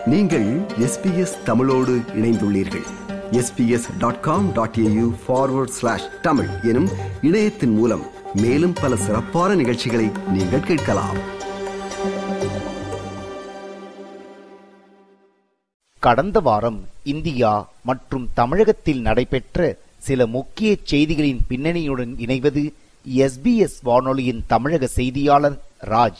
நீங்கள் எஸ்பிஎஸ் தமிழோடு இணைந்துள்ளீர்கள் SBS dot com dot AU forward slash Tamil எனும் இணையத்தின் மூலம் மேலும் பல சிறப்பான நிகழ்ச்சிகளை நீங்கள் கேட்கலாம் கடந்த வாரம் இந்தியா மற்றும் தமிழகத்தில் நடைபெற்ற சில முக்கிய செய்திகளின் பின்னணியுடன் இணைவது எஸ்பிஎஸ் வானொலியின் தமிழக செய்தியாளர் ராஜ்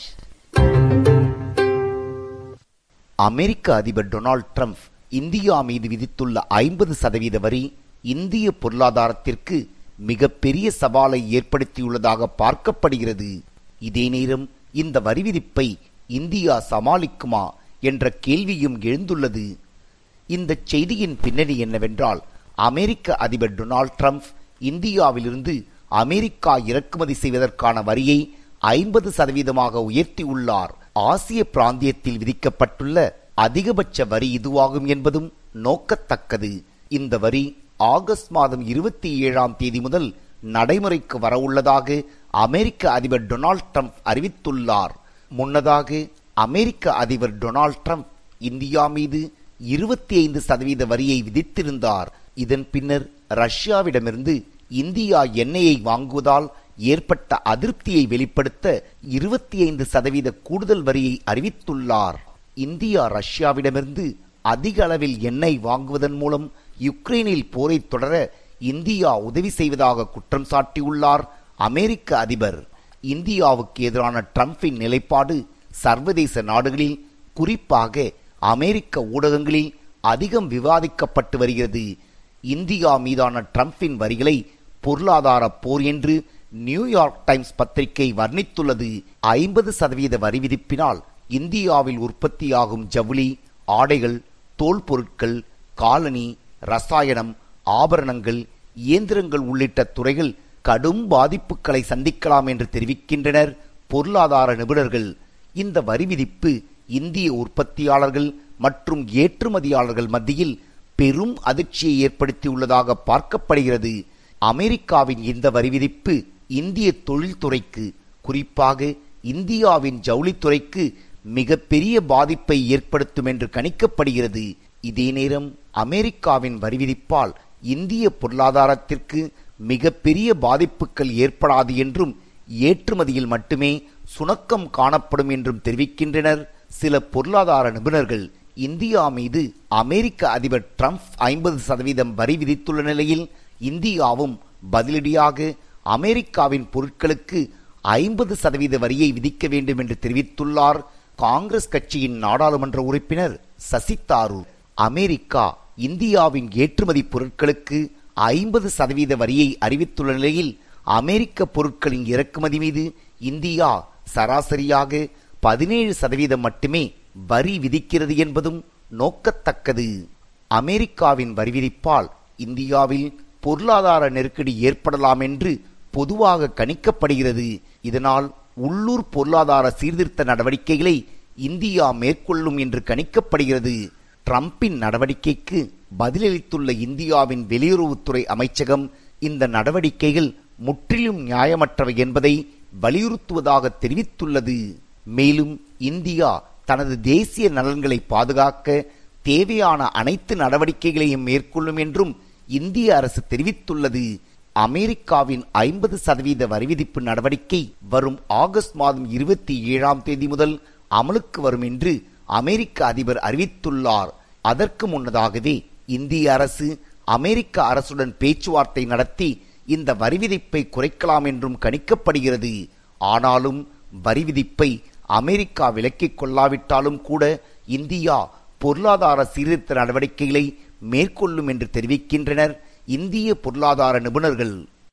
அமெரிக்க அதிபர் டொனால்ட் ட்ரம்ப் இந்தியா மீது விதித்துள்ள ஐம்பது சதவீத வரி இந்திய பொருளாதாரத்திற்கு மிகப்பெரிய சவாலை ஏற்படுத்தியுள்ளதாக பார்க்கப்படுகிறது இதே நேரம் இந்த வரி விதிப்பை இந்தியா சமாளிக்குமா என்ற கேள்வியும் எழுந்துள்ளது இந்த செய்தியின் பின்னணி என்னவென்றால் அமெரிக்க அதிபர் டொனால்ட் ட்ரம்ப் இந்தியாவிலிருந்து அமெரிக்கா இறக்குமதி செய்வதற்கான வரியை ஐம்பது சதவீதமாக உயர்த்தியுள்ளார் ஆசிய பிராந்தியத்தில் விதிக்கப்பட்டுள்ள அதிகபட்ச வரி இதுவாகும் என்பதும் நோக்கத்தக்கது இந்த வரி ஆகஸ்ட் மாதம் இருபத்தி ஏழாம் தேதி முதல் நடைமுறைக்கு வரவுள்ளதாக அமெரிக்க அதிபர் டொனால்ட் ட்ரம்ப் அறிவித்துள்ளார் முன்னதாக அமெரிக்க அதிபர் டொனால்ட் ட்ரம்ப் இந்தியா மீது இருபத்தி ஐந்து சதவீத வரியை விதித்திருந்தார் இதன் பின்னர் ரஷ்யாவிடமிருந்து இந்தியா எண்ணெயை வாங்குவதால் ஏற்பட்ட அதிருப்தியை வெளிப்படுத்த இருபத்தி ஐந்து சதவீத கூடுதல் வரியை அறிவித்துள்ளார் இந்தியா ரஷ்யாவிடமிருந்து அதிக அளவில் எண்ணெய் வாங்குவதன் மூலம் யுக்ரைனில் போரை தொடர இந்தியா உதவி செய்வதாக குற்றம் சாட்டியுள்ளார் அமெரிக்க அதிபர் இந்தியாவுக்கு எதிரான ட்ரம்பின் நிலைப்பாடு சர்வதேச நாடுகளில் குறிப்பாக அமெரிக்க ஊடகங்களில் அதிகம் விவாதிக்கப்பட்டு வருகிறது இந்தியா மீதான ட்ரம்பின் வரிகளை பொருளாதார போர் என்று நியூயார்க் டைம்ஸ் பத்திரிகை வர்ணித்துள்ளது ஐம்பது சதவீத வரி விதிப்பினால் இந்தியாவில் உற்பத்தியாகும் ஜவுளி ஆடைகள் தோல் பொருட்கள் காலனி ரசாயனம் ஆபரணங்கள் இயந்திரங்கள் உள்ளிட்ட துறைகள் கடும் பாதிப்புகளை சந்திக்கலாம் என்று தெரிவிக்கின்றனர் பொருளாதார நிபுணர்கள் இந்த வரி விதிப்பு இந்திய உற்பத்தியாளர்கள் மற்றும் ஏற்றுமதியாளர்கள் மத்தியில் பெரும் அதிர்ச்சியை ஏற்படுத்தியுள்ளதாக பார்க்கப்படுகிறது அமெரிக்காவின் இந்த வரி விதிப்பு இந்திய தொழில்துறைக்கு குறிப்பாக இந்தியாவின் ஜவுளித்துறைக்கு மிகப்பெரிய பாதிப்பை ஏற்படுத்தும் என்று கணிக்கப்படுகிறது இதே நேரம் அமெரிக்காவின் வரி விதிப்பால் இந்திய பொருளாதாரத்திற்கு மிகப்பெரிய பாதிப்புகள் ஏற்படாது என்றும் ஏற்றுமதியில் மட்டுமே சுணக்கம் காணப்படும் என்றும் தெரிவிக்கின்றனர் சில பொருளாதார நிபுணர்கள் இந்தியா மீது அமெரிக்க அதிபர் ட்ரம்ப் ஐம்பது சதவீதம் வரி விதித்துள்ள நிலையில் இந்தியாவும் பதிலடியாக அமெரிக்காவின் பொருட்களுக்கு ஐம்பது சதவீத வரியை விதிக்க வேண்டும் என்று தெரிவித்துள்ளார் காங்கிரஸ் கட்சியின் நாடாளுமன்ற உறுப்பினர் சசி தாரூர் அமெரிக்கா இந்தியாவின் ஏற்றுமதி பொருட்களுக்கு ஐம்பது சதவீத வரியை அறிவித்துள்ள நிலையில் அமெரிக்க பொருட்களின் இறக்குமதி மீது இந்தியா சராசரியாக பதினேழு சதவீதம் மட்டுமே வரி விதிக்கிறது என்பதும் நோக்கத்தக்கது அமெரிக்காவின் வரி விதிப்பால் இந்தியாவில் பொருளாதார நெருக்கடி ஏற்படலாம் என்று பொதுவாக கணிக்கப்படுகிறது இதனால் உள்ளூர் பொருளாதார சீர்திருத்த நடவடிக்கைகளை இந்தியா மேற்கொள்ளும் என்று கணிக்கப்படுகிறது ட்ரம்பின் நடவடிக்கைக்கு பதிலளித்துள்ள இந்தியாவின் வெளியுறவுத்துறை அமைச்சகம் இந்த நடவடிக்கைகள் முற்றிலும் நியாயமற்றவை என்பதை வலியுறுத்துவதாக தெரிவித்துள்ளது மேலும் இந்தியா தனது தேசிய நலன்களை பாதுகாக்க தேவையான அனைத்து நடவடிக்கைகளையும் மேற்கொள்ளும் என்றும் இந்திய அரசு தெரிவித்துள்ளது அமெரிக்காவின் ஐம்பது சதவீத வரிவிதிப்பு நடவடிக்கை வரும் ஆகஸ்ட் மாதம் இருபத்தி ஏழாம் தேதி முதல் அமலுக்கு வரும் என்று அமெரிக்க அதிபர் அறிவித்துள்ளார் அதற்கு முன்னதாகவே இந்திய அரசு அமெரிக்க அரசுடன் பேச்சுவார்த்தை நடத்தி இந்த வரி விதிப்பை குறைக்கலாம் என்றும் கணிக்கப்படுகிறது ஆனாலும் வரி விதிப்பை அமெரிக்கா விலக்கிக் கொள்ளாவிட்டாலும் கூட இந்தியா பொருளாதார சீர்திருத்த நடவடிக்கைகளை மேற்கொள்ளும் என்று தெரிவிக்கின்றனர் இந்திய பொருளாதார நிபுணர்கள்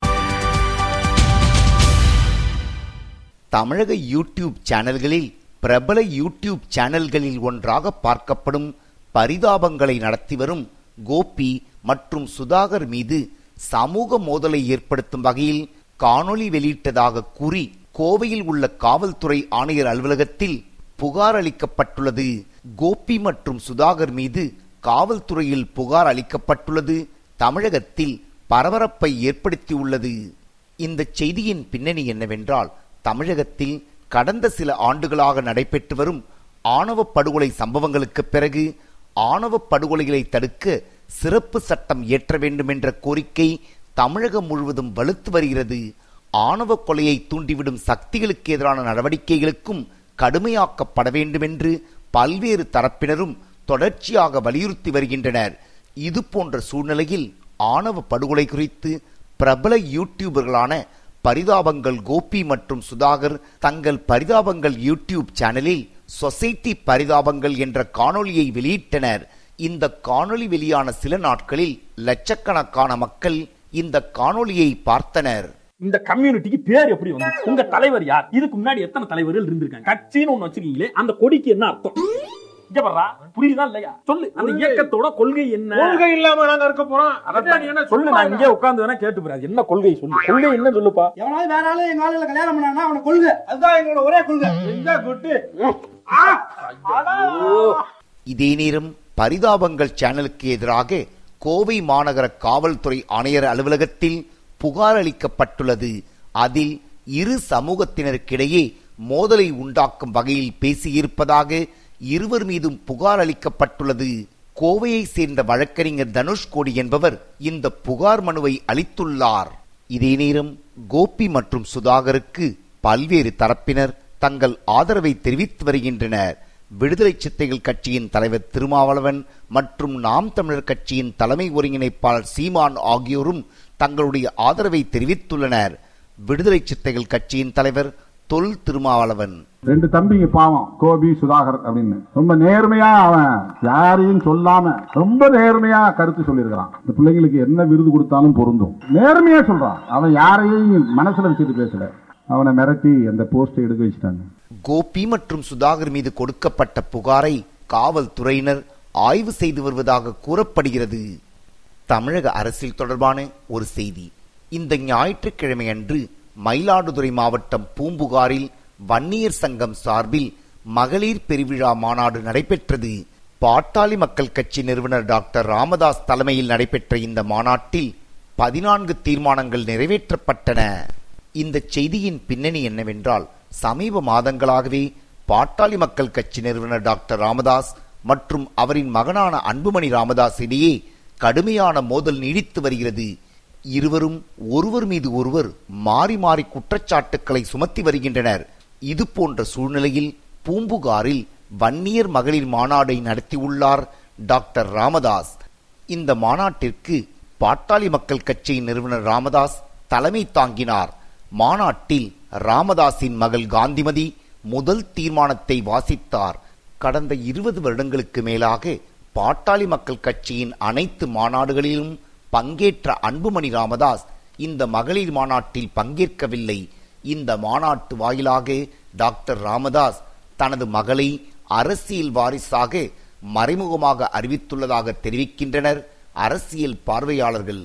தமிழக யூடியூப் சேனல்களில் பிரபல யூடியூப் சேனல்களில் ஒன்றாக பார்க்கப்படும் பரிதாபங்களை நடத்தி வரும் கோபி மற்றும் சுதாகர் மீது சமூக மோதலை ஏற்படுத்தும் வகையில் காணொளி வெளியிட்டதாக கூறி கோவையில் உள்ள காவல்துறை ஆணையர் அலுவலகத்தில் புகார் அளிக்கப்பட்டுள்ளது கோபி மற்றும் சுதாகர் மீது காவல்துறையில் புகார் அளிக்கப்பட்டுள்ளது தமிழகத்தில் பரபரப்பை ஏற்படுத்தியுள்ளது இந்த செய்தியின் பின்னணி என்னவென்றால் தமிழகத்தில் கடந்த சில ஆண்டுகளாக நடைபெற்று வரும் ஆணவ படுகொலை சம்பவங்களுக்கு பிறகு ஆணவ படுகொலைகளை தடுக்க சிறப்பு சட்டம் இயற்ற வேண்டும் என்ற கோரிக்கை தமிழகம் முழுவதும் வலுத்து வருகிறது ஆணவ கொலையை தூண்டிவிடும் சக்திகளுக்கு எதிரான நடவடிக்கைகளுக்கும் கடுமையாக்கப்பட வேண்டும் என்று பல்வேறு தரப்பினரும் தொடர்ச்சியாக வலியுறுத்தி வருகின்றனர் இது போன்ற சூழ்நிலையில் ஆணவ படுகொலை குறித்து பிரபல யூடியூபர்களான பரிதாபங்கள் கோபி மற்றும் சுதாகர் தங்கள் பரிதாபங்கள் யூடியூப் சேனலில் சொசைட்டி பரிதாபங்கள் என்ற காணொளியை வெளியிட்டனர் இந்த காணொளி வெளியான சில நாட்களில் லட்சக்கணக்கான மக்கள் இந்த காணொளியை பார்த்தனர் இந்த கம்யூனிட்டிக்கு பேர் எப்படி வந்து உங்க தலைவர் யார் இதுக்கு முன்னாடி எத்தனை தலைவர்கள் இருந்திருக்காங்க கட்சின்னு ஒண்ணு வச்சிருக்கீங்களே அந்த கொடிக்கு என்ன அர்த்தம் இங்க பாரா புரியுதா இல்லையா சொல்லு அந்த இயக்கத்தோட கொள்கை என்ன கொள்கை இல்லாம நாங்க இருக்க போறோம் அதான் நீ என்ன சொல்லு நான் இங்கே உட்கார்ந்து வேணா கேட்டு போறேன் என்ன கொள்கை சொல்லு கொள்கை என்ன சொல்லுப்பா எவனாவது வேற ஆளு எங்க ஆளுல கல்யாணம் பண்ணானா அவன கொள்கை அதுதான் எங்களோட ஒரே கொள்கை எங்க குட்டு இதே நேரம் பரிதாபங்கள் சேனலுக்கு எதிராக கோவை மாநகர காவல்துறை ஆணையர் அலுவலகத்தில் புகார் அளிக்கப்பட்டுள்ளது அதில் இரு சமூகத்தினருக்கிடையே மோதலை உண்டாக்கும் வகையில் பேசியிருப்பதாக இருவர் மீதும் புகார் அளிக்கப்பட்டுள்ளது கோவையை சேர்ந்த வழக்கறிஞர் தனுஷ்கோடி என்பவர் இந்த புகார் மனுவை அளித்துள்ளார் இதே நேரம் கோபி மற்றும் சுதாகருக்கு பல்வேறு தரப்பினர் தங்கள் ஆதரவை தெரிவித்து வருகின்றனர் விடுதலை சித்தைகள் கட்சியின் தலைவர் திருமாவளவன் மற்றும் நாம் தமிழர் கட்சியின் தலைமை ஒருங்கிணைப்பாளர் சீமான் ஆகியோரும் தங்களுடைய ஆதரவை தெரிவித்துள்ளனர் விடுதலை சித்தைகள் கட்சியின் தலைவர் தொல் திருமாவளவன் ரெண்டு தம்பிங்க பாவம் கோபி சுதாகர் அப்படின்னு ரொம்ப நேர்மையா அவன் யாரையும் சொல்லாம ரொம்ப நேர்மையா கருத்து சொல்லியிருக்கிறான் இந்த பிள்ளைங்களுக்கு என்ன விருது கொடுத்தாலும் பொருந்தும் நேர்மையா சொல்றான் அவன் யாரையும் மனசுல வச்சுட்டு பேசல அவனை மிரட்டி அந்த போஸ்ட் எடுக்க வச்சுட்டாங்க கோபி மற்றும் சுதாகர் மீது கொடுக்கப்பட்ட புகாரை காவல்துறையினர் ஆய்வு செய்து வருவதாக கூறப்படுகிறது தமிழக அரசியல் தொடர்பான ஒரு செய்தி இந்த ஞாயிற்றுக்கிழமை அன்று மயிலாடுதுறை மாவட்டம் பூம்புகாரில் வன்னியர் சங்கம் சார்பில் மகளிர் பெருவிழா மாநாடு நடைபெற்றது பாட்டாளி மக்கள் கட்சி நிறுவனர் டாக்டர் ராமதாஸ் தலைமையில் நடைபெற்ற இந்த மாநாட்டில் பதினான்கு தீர்மானங்கள் நிறைவேற்றப்பட்டன இந்த செய்தியின் பின்னணி என்னவென்றால் சமீப மாதங்களாகவே பாட்டாளி மக்கள் கட்சி நிறுவனர் டாக்டர் ராமதாஸ் மற்றும் அவரின் மகனான அன்புமணி ராமதாஸ் இடையே கடுமையான மோதல் நீடித்து வருகிறது இருவரும் ஒருவர் மீது ஒருவர் மாறி மாறி குற்றச்சாட்டுக்களை சுமத்தி வருகின்றனர் இது போன்ற சூழ்நிலையில் பூம்புகாரில் வன்னியர் மகளிர் மாநாடை நடத்தியுள்ளார் டாக்டர் ராமதாஸ் இந்த மாநாட்டிற்கு பாட்டாளி மக்கள் கட்சியின் நிறுவனர் ராமதாஸ் தலைமை தாங்கினார் மாநாட்டில் ராமதாஸின் மகள் காந்திமதி முதல் தீர்மானத்தை வாசித்தார் கடந்த இருபது வருடங்களுக்கு மேலாக பாட்டாளி மக்கள் கட்சியின் அனைத்து மாநாடுகளிலும் பங்கேற்ற அன்புமணி ராமதாஸ் இந்த மகளிர் மாநாட்டில் பங்கேற்கவில்லை இந்த மாநாட்டு வாயிலாக டாக்டர் ராமதாஸ் தனது மகளை அரசியல் வாரிசாக மறைமுகமாக அறிவித்துள்ளதாக தெரிவிக்கின்றனர் அரசியல் பார்வையாளர்கள்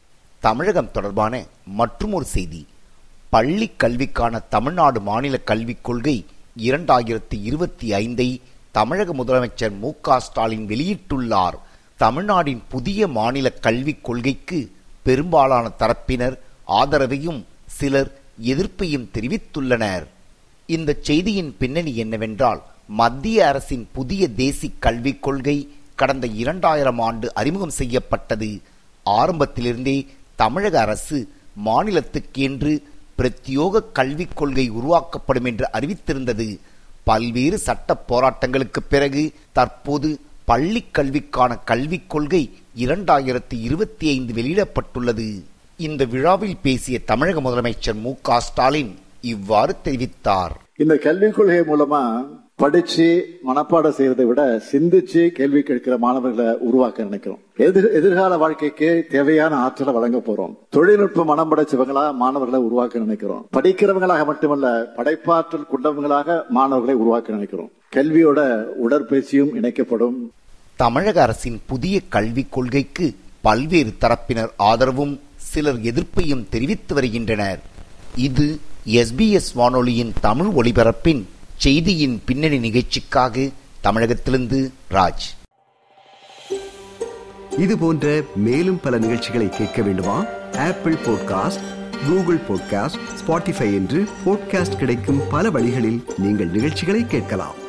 தமிழகம் தொடர்பான மற்றுமொரு செய்தி பள்ளி கல்விக்கான தமிழ்நாடு மாநில கல்விக் கொள்கை இரண்டாயிரத்தி இருபத்தி ஐந்தை தமிழக முதலமைச்சர் மு க ஸ்டாலின் வெளியிட்டுள்ளார் தமிழ்நாட்டின் புதிய மாநில கல்விக் கொள்கைக்கு பெரும்பாலான தரப்பினர் ஆதரவையும் சிலர் எதிர்ப்பையும் தெரிவித்துள்ளனர் இந்த செய்தியின் பின்னணி என்னவென்றால் மத்திய அரசின் புதிய தேசிய கல்விக் கொள்கை கடந்த இரண்டாயிரம் ஆண்டு அறிமுகம் செய்யப்பட்டது ஆரம்பத்திலிருந்தே தமிழக அரசு மாநிலத்துக்கு என்று பிரத்யோக கல்விக் கொள்கை உருவாக்கப்படும் என்று அறிவித்திருந்தது பல்வேறு சட்ட போராட்டங்களுக்கு பிறகு தற்போது பள்ளி கல்விக்கான கல்விக் கொள்கை இரண்டாயிரத்தி இருபத்தி ஐந்து வெளியிடப்பட்டுள்ளது இந்த விழாவில் பேசிய தமிழக முதலமைச்சர் மு க ஸ்டாலின் இவ்வாறு தெரிவித்தார் இந்த கல்விக் கொள்கை மூலமா படிச்சு மனப்பாடம் செய்யறதை விட சிந்திச்சு கேள்வி கேட்கிற மாணவர்களை உருவாக்க நினைக்கிறோம் எதிர் எதிர்கால வாழ்க்கைக்கு தேவையான ஆற்றலை வழங்க போறோம் தொழில்நுட்ப மனம் படைச்சவங்களா மாணவர்களை உருவாக்க நினைக்கிறோம் படிக்கிறவங்களாக மட்டுமல்ல படைப்பாற்றல் கொண்டவங்களாக மாணவர்களை உருவாக்க நினைக்கிறோம் கல்வியோட உடற்பயிற்சியும் இணைக்கப்படும் தமிழக அரசின் புதிய கல்விக் கொள்கைக்கு பல்வேறு தரப்பினர் ஆதரவும் சிலர் எதிர்ப்பையும் தெரிவித்து வருகின்றனர் இது எஸ்பிஎஸ் வானொலியின் தமிழ் ஒளிபரப்பின் செய்தியின் பின்னணி நிகழ்ச்சிக்காக தமிழகத்திலிருந்து ராஜ் இது போன்ற மேலும் பல நிகழ்ச்சிகளை கேட்க வேண்டுமா Apple podcast Google podcast Spotify என்று பாட்காஸ்ட் கிடைக்கும் பல வழிகளில் நீங்கள் நிகழ்ச்சிகளை கேட்கலாம்